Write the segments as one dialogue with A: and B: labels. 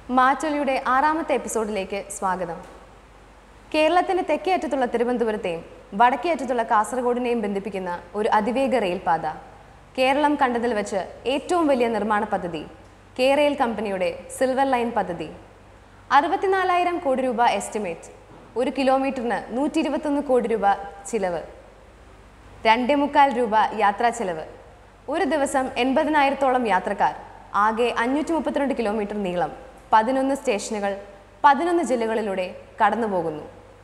A: മാറ്റൊലിയുടെ ആറാമത്തെ എപ്പിസോഡിലേക്ക് സ്വാഗതം കേരളത്തിന്റെ തെക്കേ അറ്റത്തുള്ള തിരുവനന്തപുരത്തെയും വടക്കേ അറ്റത്തുള്ള കാസർഗോഡിനെയും ബന്ധിപ്പിക്കുന്ന ഒരു അതിവേഗ റെയിൽപാത കേരളം കണ്ടതിൽ വെച്ച് ഏറ്റവും വലിയ നിർമ്മാണ പദ്ധതി കെ റെയിൽ കമ്പനിയുടെ സിൽവർ ലൈൻ പദ്ധതി അറുപത്തിനാലായിരം കോടി രൂപ എസ്റ്റിമേറ്റ് ഒരു കിലോമീറ്ററിന് നൂറ്റി ഇരുപത്തൊന്ന് കോടി രൂപ ചിലവ് രണ്ടേ മുക്കാൽ രൂപ യാത്രാ ചെലവ് ഒരു ദിവസം എൺപതിനായിരത്തോളം യാത്രക്കാർ ആകെ അഞ്ഞൂറ്റി മുപ്പത്തിരണ്ട് കിലോമീറ്റർ നീളം പതിനൊന്ന് സ്റ്റേഷനുകൾ പതിനൊന്ന് ജില്ലകളിലൂടെ കടന്നുപോകുന്നു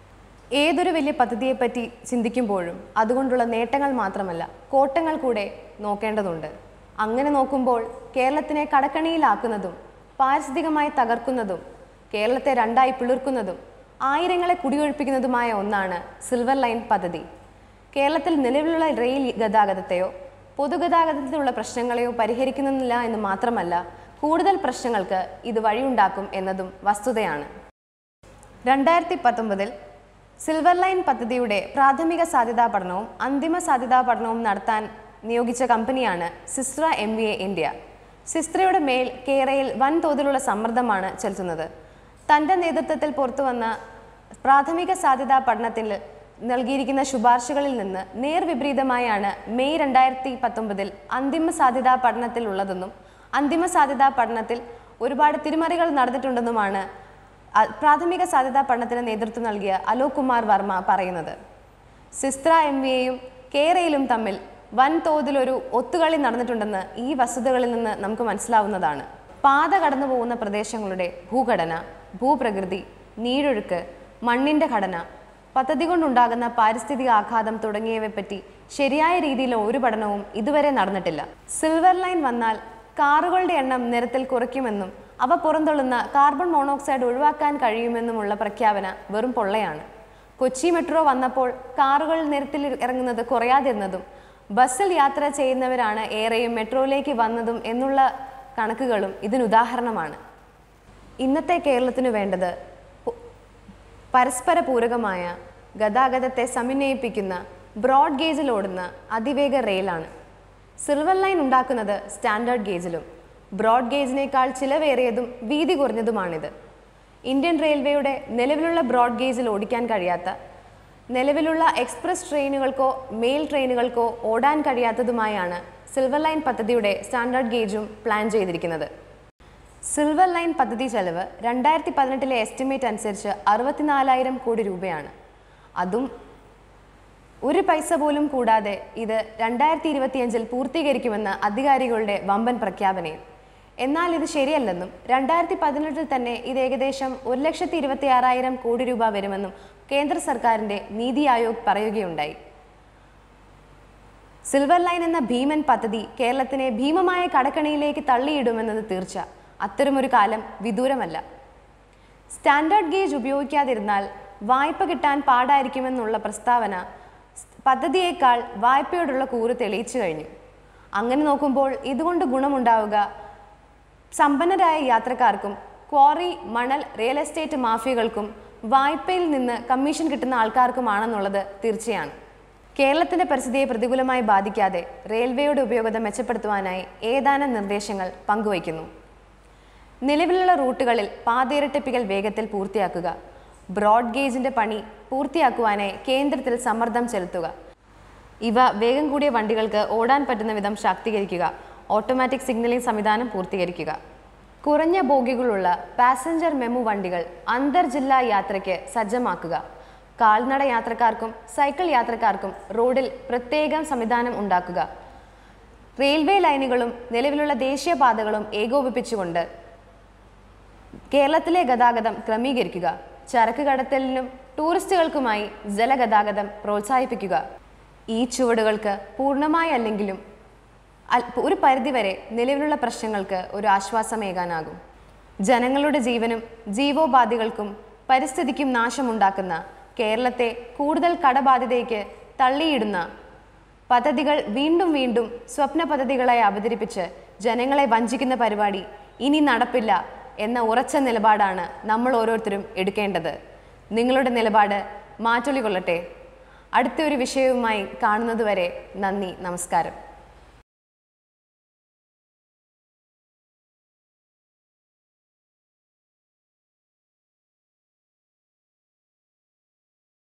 A: ഏതൊരു വലിയ പദ്ധതിയെപ്പറ്റി ചിന്തിക്കുമ്പോഴും അതുകൊണ്ടുള്ള നേട്ടങ്ങൾ മാത്രമല്ല കോട്ടങ്ങൾ കൂടെ നോക്കേണ്ടതുണ്ട് അങ്ങനെ നോക്കുമ്പോൾ കേരളത്തിനെ കടക്കണിയിലാക്കുന്നതും പാരിസ്ഥിതികമായി തകർക്കുന്നതും കേരളത്തെ രണ്ടായി പിളർക്കുന്നതും ആയിരങ്ങളെ കുടിയൊഴിപ്പിക്കുന്നതുമായ ഒന്നാണ് സിൽവർ ലൈൻ പദ്ധതി കേരളത്തിൽ നിലവിലുള്ള റെയിൽ ഗതാഗതത്തെയോ പൊതുഗതാഗതത്തിലുള്ള പ്രശ്നങ്ങളെയോ പരിഹരിക്കുന്നില്ല എന്ന് മാത്രമല്ല കൂടുതൽ പ്രശ്നങ്ങൾക്ക് ഇത് വഴിയുണ്ടാക്കും എന്നതും വസ്തുതയാണ് രണ്ടായിരത്തി പത്തൊമ്പതിൽ സിൽവർ ലൈൻ പദ്ധതിയുടെ പ്രാഥമിക സാധ്യതാ പഠനവും അന്തിമ സാധ്യതാ പഠനവും നടത്താൻ നിയോഗിച്ച കമ്പനിയാണ് Systra M V A India സിസ്ത്രയുടെ മേൽ കേരയിൽ വൻതോതിലുള്ള സമ്മർദ്ദമാണ് ചെലുത്തുന്നത് തൻ്റെ നേതൃത്വത്തിൽ പുറത്തുവന്ന പ്രാഥമിക സാധ്യതാ പഠനത്തിൽ നൽകിയിരിക്കുന്ന ശുപാർശകളിൽ നിന്ന് നേർവിപരീതമായാണ് മെയ് രണ്ടായിരത്തി പത്തൊമ്പതിൽ അന്തിമ സാധ്യതാ പഠനത്തിലുള്ളതെന്നും അന്തിമ സാധ്യതാ പഠനത്തിൽ ഒരുപാട് തിരിമറികൾ നടന്നിട്ടുണ്ടെന്നുമാണ് അ- പ്രാഥമിക സാധ്യതാ പഠനത്തിന് നേതൃത്വം നൽകിയ അലോക് കുമാർ വർമ്മ പറയുന്നത് സിസ്ത്ര എം വിയെയും കേരയിലും തമ്മിൽ വൻതോതിലൊരു ഒത്തുകളി നടന്നിട്ടുണ്ടെന്ന് ഈ വസ്തുതകളിൽ നിന്ന് നമുക്ക് മനസ്സിലാവുന്നതാണ് പാത കടന്നു പോകുന്ന പ്രദേശങ്ങളുടെ ഭൂഘടന ഭൂപ്രകൃതി നീരൊഴുക്ക് മണ്ണിന്റെ ഘടന പദ്ധതി കൊണ്ടുണ്ടാകുന്ന പാരിസ്ഥിതിക ആഘാതം തുടങ്ങിയവയെപ്പറ്റി ശരിയായ രീതിയിൽ ഒരു പഠനവും ഇതുവരെ നടന്നിട്ടില്ല സിൽവർ ലൈൻ വന്നാൽ കാറുകളുടെ എണ്ണം നിരത്തിൽ കുറയ്ക്കുമെന്നും അവ പുറന്തള്ളുന്ന കാർബൺ മോണോക്സൈഡ് ഒഴിവാക്കാൻ കഴിയുമെന്നുമുള്ള പ്രഖ്യാപന വെറും പൊള്ളയാണ് കൊച്ചി മെട്രോ വന്നപ്പോൾ കാറുകൾ നിരത്തിൽ ഇറങ്ങുന്നത് കുറയാതിരുന്നതും ബസ്സിൽ യാത്ര ചെയ്യുന്നവരാണ് ഏറെയും മെട്രോയിലേക്ക് വന്നതും എന്നുള്ള കണക്കുകളും ഇതിനുദാഹരണമാണ് ഇന്നത്തെ കേരളത്തിന് വേണ്ടത് പു- പരസ്പര പൂരകമായ ഗതാഗതത്തെ സമന്വയിപ്പിക്കുന്ന ബ്രോഡ് ഗേജിൽ ഓടുന്ന അതിവേഗ റെയിലാണ് സിൽവർ ലൈൻ ഉണ്ടാക്കുന്നത് സ്റ്റാൻഡേർഡ് ഗേജിലും ബ്രോഡ് ഗേജിനേക്കാൾ ചിലവേറിയതും വീതി കുറഞ്ഞതുമാണിത് ഇന്ത്യൻ റെയിൽവേയുടെ നിലവിലുള്ള ബ്രോഡ് ഗേജിൽ ഓടിക്കാൻ കഴിയാത്ത നിലവിലുള്ള എക്സ്പ്രസ് ട്രെയിനുകൾക്കോ മെയിൽ ട്രെയിനുകൾക്കോ ഓടാൻ കഴിയാത്തതുമായാണ് സിൽവർ ലൈൻ പദ്ധതിയുടെ സ്റ്റാൻഡേർഡ് ഗേജും പ്ലാൻ ചെയ്തിരിക്കുന്നത് സിൽവർ ലൈൻ പദ്ധതി ചെലവ് രണ്ടായിരത്തി പതിനെട്ടിലെ എസ്റ്റിമേറ്റ് അനുസരിച്ച് അറുപത്തിനാലായിരം കോടി രൂപയാണ് അതും ഒരു പൈസ പോലും കൂടാതെ ഇത് രണ്ടായിരത്തി ഇരുപത്തിയഞ്ചിൽ പൂർത്തീകരിക്കുമെന്ന് അധികാരികളുടെ വമ്പൻ പ്രഖ്യാപനയും എന്നാൽ ഇത് ശരിയല്ലെന്നും രണ്ടായിരത്തി പതിനെട്ടിൽ തന്നെ ഇത് ഏകദേശം ഒരു ലക്ഷത്തി ഇരുപത്തി ആറായിരം കോടി രൂപ വരുമെന്നും കേന്ദ്ര സർക്കാരിന്റെ നീതി ആയോഗ് പറയുകയുണ്ടായി സിൽവർ ലൈൻ എന്ന ഭീമൻ പദ്ധതി കേരളത്തിനെ ഭീമമായ കടക്കണിയിലേക്ക് തള്ളിയിടുമെന്നത് തീർച്ച അത്തരമൊരു കാലം വിദൂരമല്ല സ്റ്റാൻഡേർഡ് ഗേജ് ഉപയോഗിക്കാതിരുന്നാൽ വായ്പ കിട്ടാൻ പാടായിരിക്കുമെന്നുള്ള പ്രസ്താവന സ് പദ്ധതിയേക്കാൾ വായ്പയോടുള്ള കൂറ് തെളിയിച്ചു കഴിഞ്ഞു അങ്ങനെ നോക്കുമ്പോൾ ഇതുകൊണ്ട് ഗുണമുണ്ടാവുക സമ്പന്നരായ യാത്രക്കാർക്കും ക്വാറി മണൽ റിയൽ എസ്റ്റേറ്റ് മാഫിയകൾക്കും വായ്പയിൽ നിന്ന് കമ്മീഷൻ കിട്ടുന്ന ആൾക്കാർക്കുമാണെന്നുള്ളത് തീർച്ചയാണ് കേരളത്തിന്റെ പരിസ്ഥിതിയെ പ്രതികൂലമായി ബാധിക്കാതെ റെയിൽവേയുടെ ഉപയോഗത മെച്ചപ്പെടുത്തുവാനായി ഏതാനും നിർദ്ദേശങ്ങൾ പങ്കുവയ്ക്കുന്നു നിലവിലുള്ള റൂട്ടുകളിൽ പാതയിരട്ടിപ്പിക്കൽ വേഗത്തിൽ പൂർത്തിയാക്കുക ബ്രോഡ് ഗേജിന്റെ പണി പൂർത്തിയാക്കുവാനായി കേന്ദ്രത്തിൽ സമ്മർദ്ദം ചെലുത്തുക ഇവ വേഗം കൂടിയ വണ്ടികൾക്ക് ഓടാൻ പറ്റുന്ന വിധം ശാക്തീകരിക്കുക ഓട്ടോമാറ്റിക് സിഗ്നലിംഗ് സംവിധാനം പൂർത്തീകരിക്കുക കുറഞ്ഞ ബോഗികളുള്ള പാസഞ്ചർ മെമു വണ്ടികൾ അന്തർജില്ലാ യാത്രയ്ക്ക് സജ്ജമാക്കുക കാൽനട യാത്രക്കാർക്കും സൈക്കിൾ യാത്രക്കാർക്കും റോഡിൽ പ്രത്യേകം സംവിധാനം ഉണ്ടാക്കുക റെയിൽവേ ലൈനുകളും നിലവിലുള്ള ദേശീയപാതകളും ഏകോപിപ്പിച്ചുകൊണ്ട് കേരളത്തിലെ ഗതാഗതം ക്രമീകരിക്കുക ചരക്ക് കടത്തലിനും ടൂറിസ്റ്റുകൾക്കുമായി ജലഗതാഗതം പ്രോത്സാഹിപ്പിക്കുക ഈ ചുവടുകൾക്ക് പൂർണ്ണമായി അല്ലെങ്കിലും അൽ- ഒരു പരിധിവരെ നിലവിലുള്ള പ്രശ്നങ്ങൾക്ക് ഒരു ആശ്വാസമേകാനാകും ജനങ്ങളുടെ ജീവനും ജീവോപാധികൾക്കും പരിസ്ഥിതിക്കും നാശമുണ്ടാക്കുന്ന കേരളത്തെ കൂടുതൽ കടബാധ്യതയ്ക്ക് തള്ളിയിടുന്ന പദ്ധതികൾ വീണ്ടും വീണ്ടും സ്വപ്ന പദ്ധതികളായി അവതരിപ്പിച്ച് ജനങ്ങളെ വഞ്ചിക്കുന്ന പരിപാടി ഇനി നടപ്പില്ല എന്ന ഉറച്ച നിലപാടാണ് നമ്മൾ ഓരോരുത്തരും എടുക്കേണ്ടത് നിങ്ങളുടെ നിലപാട് മാറ്റൊലി കൊള്ളട്ടെ അടുത്ത ഒരു വിഷയവുമായി കാണുന്നതുവരെ നന്ദി നമസ്കാരം